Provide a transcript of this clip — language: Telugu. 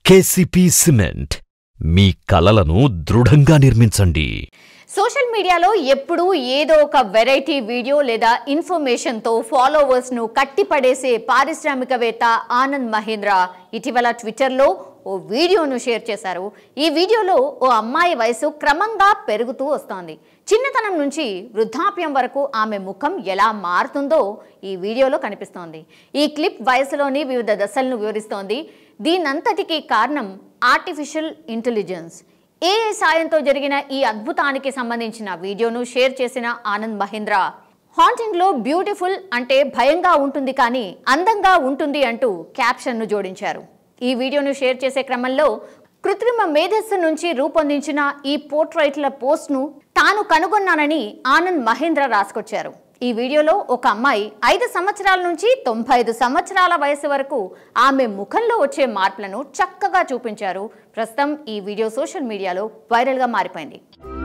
కేసీపీ సిమెంట్ మీ కలలను దృఢంగా నిర్మించండి సోషల్ మీడియాలో ఎప్పుడూ ఏదో ఒక వెరైటీ వీడియో లేదా ఇన్ఫర్మేషన్తో ఫాలోవర్స్ను కట్టిపడేసే పారిశ్రామికవేత్త ఆనంద్ మహేంద్ర ఇటీవల ట్విట్టర్లో ఓ వీడియోను షేర్ చేశారు ఈ వీడియోలో ఓ అమ్మాయి వయసు క్రమంగా పెరుగుతూ వస్తోంది చిన్నతనం నుంచి వృద్ధాప్యం వరకు ఆమె ముఖం ఎలా మారుతుందో ఈ వీడియోలో కనిపిస్తోంది ఈ క్లిప్ వయసులోని వివిధ దశలను వివరిస్తోంది దీనంతటికీ కారణం ఆర్టిఫిషియల్ ఇంటెలిజెన్స్ ఏఐ సాయంతో జరిగిన ఈ అద్భుతానికి సంబంధించిన వీడియోను షేర్ చేసిన Anand Mahindra hauntingly beautiful అంటే భయంగా ఉంటుంది కానీ అందంగా ఉంటుంది అంటూ క్యాప్షన్ను జోడించారు ఈ వీడియోను షేర్ చేసే క్రమంలో కృత్రిమ మేధస్సు నుంచి రూపొందించిన ఈ పోర్ట్రైట్ల పోస్ట్ను తాను కనుగొన్నానని ఆనంద్ మహేంద్ర రాసుకొచ్చారు ఈ వీడియోలో ఒక అమ్మాయి ఐదు సంవత్సరాల నుంచి తొంభై ఐదు సంవత్సరాల వయసు వరకు ఆమె ముఖంలో వచ్చే మార్పులను చక్కగా చూపించారు ప్రస్తుతం ఈ వీడియో సోషల్ మీడియాలో వైరల్గా మారిపోయింది